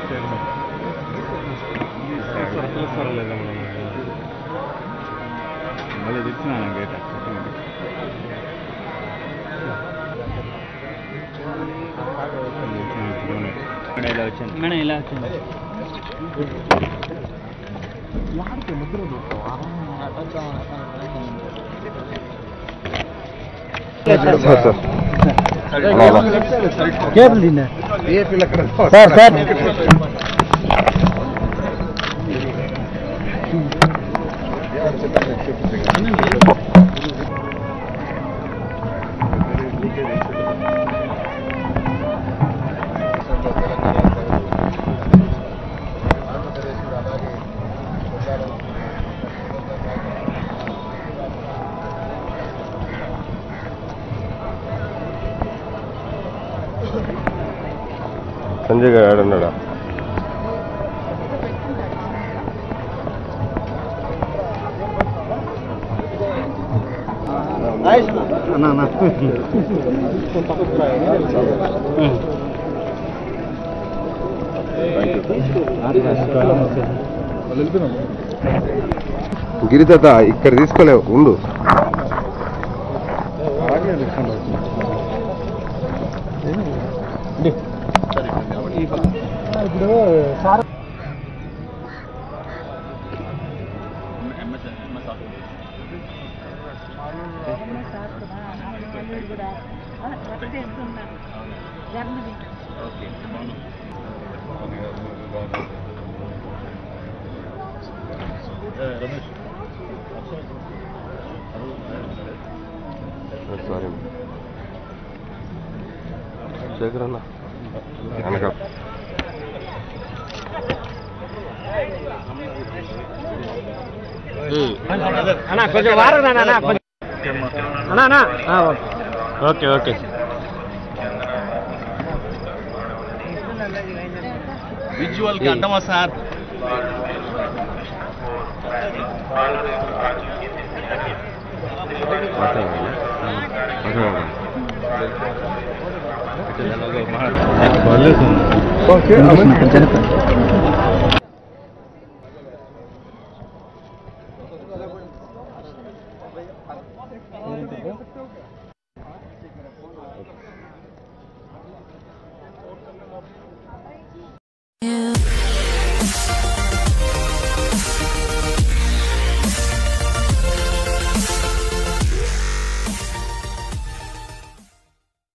మళ్ళీ తెచ్చినా గేట్ ఇలా వచ్చింది మేడం ఇలా వచ్చింది సార్ సార్ కేబుల్ తిన్నా సార్ సార్ సంజయ్ గారు ఆడన్నాడా గిరితాత ఇక్కడ తీసుకోలేవు ఉండు ఇప్పుడు సార్ సారీ శేఖర్ అన్న వెనక అన్నా కొంచెం వారం అన్నా కొంచెం అన్నా అన్నా ఓకే ఓకే విజువల్ కి అడ్డమా సార్ ఓకే